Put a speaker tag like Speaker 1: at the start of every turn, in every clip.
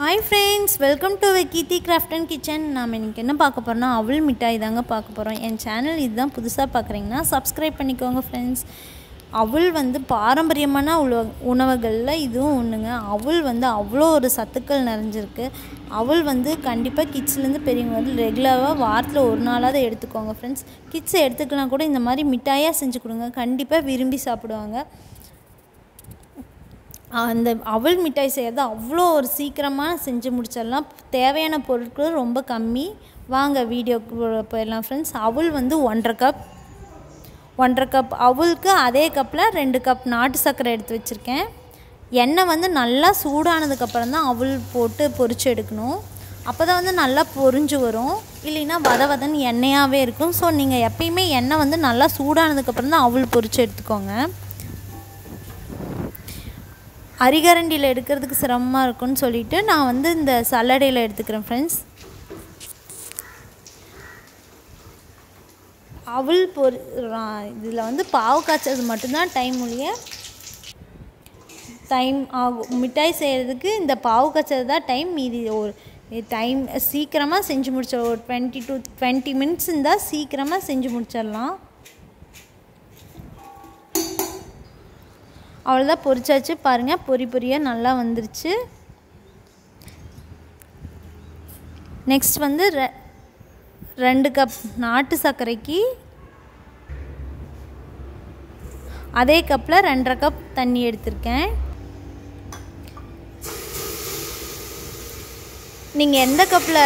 Speaker 1: hi friends welcome to Keerthi craft and kitchen நாம் இன்றைக்கி என்ன பார்க்க போகிறோம்னா அவல் மிட்டாய் தாங்க பார்க்க போகிறோம் என் சேனல் இதுதான் புதுசாக பார்க்குறீங்கன்னா சப்ஸ்கிரைப் பண்ணிக்கோங்க ஃப்ரெண்ட்ஸ் அவல் வந்து பாரம்பரியமான உணவு உணவுகளில் இதுவும் ஒன்றுங்க அவல் வந்து அவ்வளோ ஒரு சத்துக்கள் நிறைஞ்சிருக்கு அவல் வந்து கண்டிப்பாக கிட்ஸ்லேருந்து பெரியவங்க வந்து ரெகுலராக வாரத்தில் ஒரு நாளாவது எடுத்துக்கோங்க ஃப்ரெண்ட்ஸ் கிட்ஸ் எடுத்துக்கலாம் கூட இந்த மாதிரி மிட்டாயாக செஞ்சு கொடுங்க கண்டிப்பாக விரும்பி சாப்பிடுவாங்க அந்த அவல் மிட்டாய் செய்கிறது அவ்வளோ ஒரு சீக்கிரமாக செஞ்சு முடிச்சிடலாம் தேவையான பொருட்கள் ரொம்ப கம்மி வாங்க வீடியோக்கு போயிடலாம் ஃப்ரெண்ட்ஸ் அவல் வந்து ஒன்றரை கப் ஒன்றரை கப் அவலுக்கு அதே கப்பில் ரெண்டு கப் நாட்டு சர்க்கரை எடுத்து வச்சுருக்கேன் எண்ணெய் வந்து நல்லா சூடானதுக்கப்புறம் தான் அவல் போட்டு பொரிச்சு எடுக்கணும் அப்போ தான் வந்து நல்லா பொரிஞ்சு வரும் இல்லைன்னா வத வதன்னு எண்ணெயாகவே இருக்கும் ஸோ நீங்கள் எப்பயுமே எண்ணெய் வந்து நல்லா சூடானதுக்கப்புறம் தான் அவல் பொரிச்சு எடுத்துக்கோங்க அரிகரண்டியில் எடுக்கிறதுக்கு சிரமமாக இருக்கும்னு சொல்லிட்டு நான் வந்து இந்த சல்லடையில் எடுத்துக்கிறேன் ஃப்ரெண்ட்ஸ் அவல் பொரி இதில் வந்து பாவு காய்ச்சது மட்டும்தான் டைம் ஒழிய டைம் ஆகும் மிட்டாய் செய்கிறதுக்கு இந்த பாவு காய்ச்சது தான் டைம் மீதி ஒரு டைம் சீக்கிரமாக செஞ்சு முடிச்ச ஒரு டுவெண்ட்டி டு டுவெண்ட்டி மினிட்ஸ் இருந்தால் சீக்கிரமாக செஞ்சு முடிச்சிடலாம் அவ்வளோதான் பொரிச்சாச்சு பாருங்கள் பொரி பொரியாக நல்லா வந்துருச்சு நெக்ஸ்ட் வந்து ரெ ரெண்டு கப் நாட்டு சர்க்கரைக்கு அதே கப்பில் ரெண்டரை கப் தண்ணி எடுத்திருக்கேன் நீங்கள் எந்த கப்பில்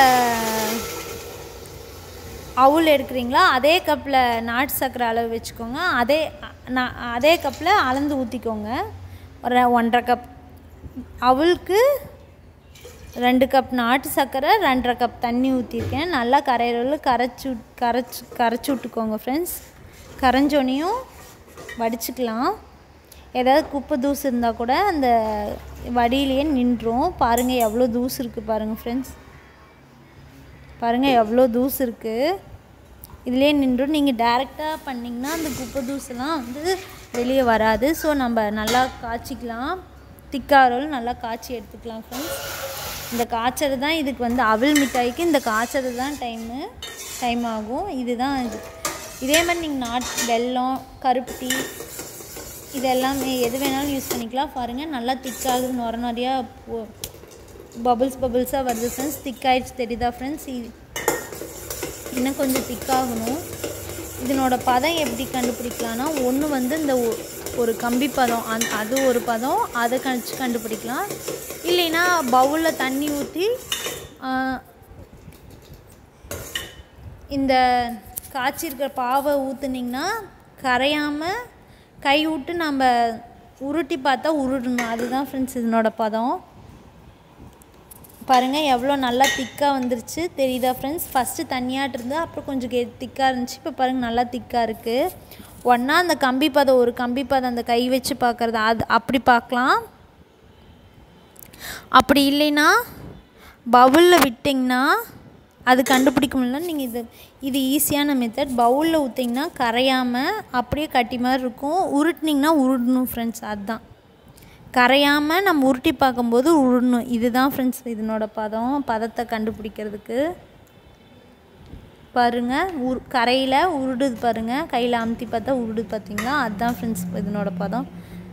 Speaker 1: அவுல் எடுக்கிறீங்களோ அதே கப்பில் நாட்டு சர்க்கரை அளவு வச்சுக்கோங்க அதே நான் அதே கப்பில் அளந்து ஊற்றிக்கோங்க ஒரு ஒன்றரை கப் அவளுக்கு ரெண்டு கப் நாட்டு சர்க்கரை ரெண்டரை கப் தண்ணி ஊற்றிருக்கேன் நல்லா கரையிறவில் கரைச்சி கரைச்சி கரைச்சி விட்டுக்கோங்க ஃப்ரெண்ட்ஸ் கரைஞ்சோனையும் வடிச்சுக்கலாம் ஏதாவது குப்பை தூசு இருந்தால் கூட அந்த வடியிலேயே நின்றும் பாருங்கள் எவ்வளோ தூசு இருக்குது பாருங்கள் ஃப்ரெண்ட்ஸ் பாருங்கள் எவ்வளோ தூசு இருக்குது இதிலே நின்றும் நீங்கள் டேரெக்டாக பண்ணிங்கன்னா அந்த குப்பை தூசெல்லாம் வந்து வெளியே வராது ஸோ நம்ம நல்லா காய்ச்சிக்கலாம் திக்காரோல் நல்லா காய்ச்சி எடுத்துக்கலாம் ஃப்ரெண்ட்ஸ் இந்த காய்ச்சது தான் இதுக்கு வந்து அவல் மிட்டாய்க்கு இந்த காய்ச்சது தான் டைமு டைம் ஆகும் இதுதான் இது இதே மாதிரி நீங்கள் நாட் வெல்லம் கருப்பட்டி இது எல்லாமே எது வேணாலும் யூஸ் பண்ணிக்கலாம் பாருங்கள் நல்லா திக்காகுது நுர நிறையா பபுள்ஸ் பபுள்ஸாக வருது ஃப்ரெண்ட்ஸ் திக்காயிடுச்சு தெரியுதா ஃப்ரெண்ட்ஸ் இன்னும் கொஞ்சம் திக்காகணும் இதனோட பதம் எப்படி கண்டுபிடிக்கலான்னா ஒன்று வந்து இந்த ஒரு கம்பி பதம் அந் அது ஒரு பதம் அதை கழிச்சு கண்டுபிடிக்கலாம் இல்லைன்னா பவுலில் தண்ணி ஊற்றி இந்த காய்ச்சிருக்கிற பாவை ஊற்றுனிங்கன்னா கரையாமல் கை விட்டு நம்ம உருட்டி பார்த்தா உருடணும் அதுதான் ஃப்ரெண்ட்ஸ் இதனோட பதம் பாருங்கள் எவ்வளோ நல்லா திக்காக வந்துருச்சு தெரியுதா ஃப்ரெண்ட்ஸ் ஃபஸ்ட்டு தண்ணியாட்டு இருந்தால் அப்புறம் கொஞ்சம் கே திக்காக இருந்துச்சு இப்போ பாருங்கள் நல்லா திக்காக இருக்குது ஒன்றா அந்த கம்பி பதம் ஒரு கம்பி பதம் அந்த கை வச்சு பார்க்குறது அது அப்படி பார்க்கலாம் அப்படி இல்லைன்னா பவுலில் விட்டிங்கன்னா அது கண்டுபிடிக்க முடியல நீங்கள் இது இது ஈஸியான மெத்தட் பவுலில் ஊற்றிங்கன்னா கரையாமல் அப்படியே கட்டி மாதிரி இருக்கும் உருட்டினிங்கன்னா உருடணும் ஃப்ரெண்ட்ஸ் அதுதான் கரையாமல் நம்ம உருட்டி பார்க்கும்போது உருடணும் இதுதான் ஃப்ரெண்ட்ஸ் இதனோட பதம் பதத்தை கண்டுபிடிக்கிறதுக்கு பாருங்கள் உரு கரையில் உருடுது பாருங்கள் கையில் அமுத்தி பார்த்தா உருடுது பார்த்தீங்களா அதுதான் ஃப்ரெண்ட்ஸ் இதனோட பதம்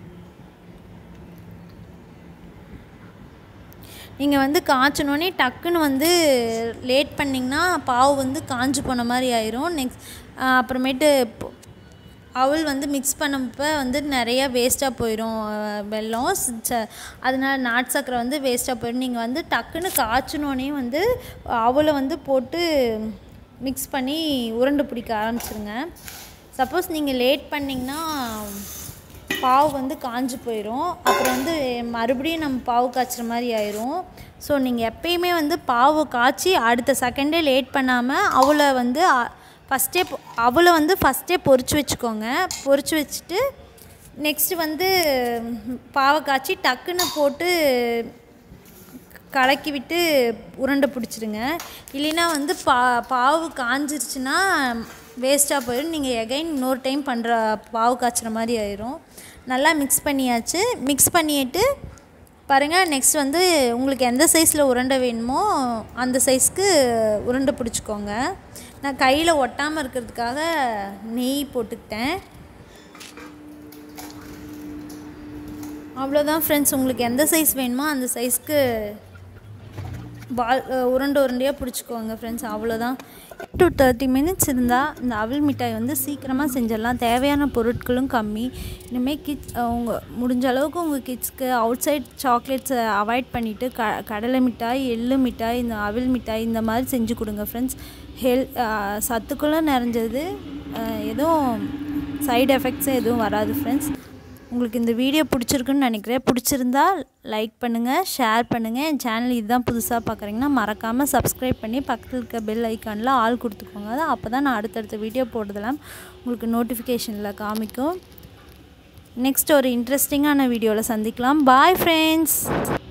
Speaker 1: நீங்கள் வந்து காய்ச்சனோடனே டக்குன்னு வந்து லேட் பண்ணிங்கன்னா பாவு வந்து காஞ்சு போன மாதிரி ஆயிரும் நெக்ஸ்ட் அப்புறமேட்டு அவள் வந்து மிக்ஸ் பண்ணப்போ வந்து நிறையா வேஸ்ட்டாக போயிடும் வெல்லம் ச அதனால நாட்டு சக்கரை வந்து வேஸ்ட்டாக போயிடும் நீங்கள் வந்து டக்குன்னு காய்ச்சினோடனே வந்து அவளை வந்து போட்டு மிக்ஸ் பண்ணி உருண்டை பிடிக்க ஆரம்பிச்சிருங்க சப்போஸ் நீங்கள் லேட் பண்ணிங்கன்னா பாவு வந்து காஞ்சு போயிடும் அப்புறம் வந்து மறுபடியும் நம்ம பாவு காய்ச்சுற மாதிரி ஆயிரும் ஸோ நீங்கள் எப்பயுமே வந்து பாவு காய்ச்சி அடுத்த செகண்டே லேட் பண்ணாமல் அவளை வந்து ஃபஸ்ட்டே அவளை வந்து ஃபஸ்ட்டே பொரிச்சு வச்சுக்கோங்க பொரிச்சு வச்சுட்டு நெக்ஸ்ட்டு வந்து பாவை காய்ச்சி டக்குன்னு போட்டு கலக்கி விட்டு உருண்டை பிடிச்சிருங்க இல்லைன்னா வந்து பா பாவு காஞ்சிருச்சுன்னா வேஸ்ட்டாக போயிடும் நீங்கள் எகைன் இன்னொரு டைம் பண்ணுற பாவு காய்ச்சுற மாதிரி ஆயிரும் நல்லா மிக்ஸ் பண்ணியாச்சு மிக்ஸ் பண்ணிட்டு பாருங்கள் நெக்ஸ்ட் வந்து உங்களுக்கு எந்த சைஸில் உருண்டை வேணுமோ அந்த சைஸ்க்கு உருண்டை பிடிச்சிக்கோங்க நான் கையில் ஒட்டாமல் இருக்கிறதுக்காக நெய் போட்டுக்கிட்டேன் அவ்வளோதான் ஃப்ரெண்ட்ஸ் உங்களுக்கு எந்த சைஸ் வேணுமோ அந்த சைஸ்க்கு பால் உருண்டை உருண்டையாக பிடிச்சிக்கோங்க ஃப்ரெண்ட்ஸ் அவ்வளோதான் டு தேர்ட்டி மினிட்ஸ் இருந்தால் இந்த அவல் மிட்டாய் வந்து சீக்கிரமாக செஞ்சிடலாம் தேவையான பொருட்களும் கம்மி இனிமேல் கிட்ஸ் உங்கள் முடிஞ்ச அளவுக்கு உங்கள் கிட்ஸ்க்கு அவுட் சைட் சாக்லேட்ஸை அவாய்ட் பண்ணிவிட்டு க கடலை மிட்டாய் எள்ளு மிட்டாய் இந்த அவல் மிட்டாய் இந்த மாதிரி செஞ்சு கொடுங்க ஃப்ரெண்ட்ஸ் ஹெல் சத்துக்குள்ளே நிறைஞ்சது எதுவும் சைடு எஃபெக்ட்ஸும் எதுவும் வராது ஃப்ரெண்ட்ஸ் உங்களுக்கு இந்த வீடியோ பிடிச்சிருக்குன்னு நினைக்கிறேன் பிடிச்சிருந்தா லைக் பண்ணுங்கள் ஷேர் பண்ணுங்கள் என் சேனல் இதுதான் புதுசாக பார்க்குறீங்கன்னா மறக்காமல் சப்ஸ்கிரைப் பண்ணி பக்கத்தில் இருக்க பெல் ஐக்கானில் ஆள் கொடுத்துக்கோங்க அப்போ தான் நான் அடுத்தடுத்த வீடியோ போடுறதெல்லாம் உங்களுக்கு நோட்டிஃபிகேஷனில் காமிக்கும் நெக்ஸ்ட் ஒரு இன்ட்ரெஸ்டிங்கான வீடியோவில் சந்திக்கலாம் பாய் ஃப்ரெண்ட்ஸ்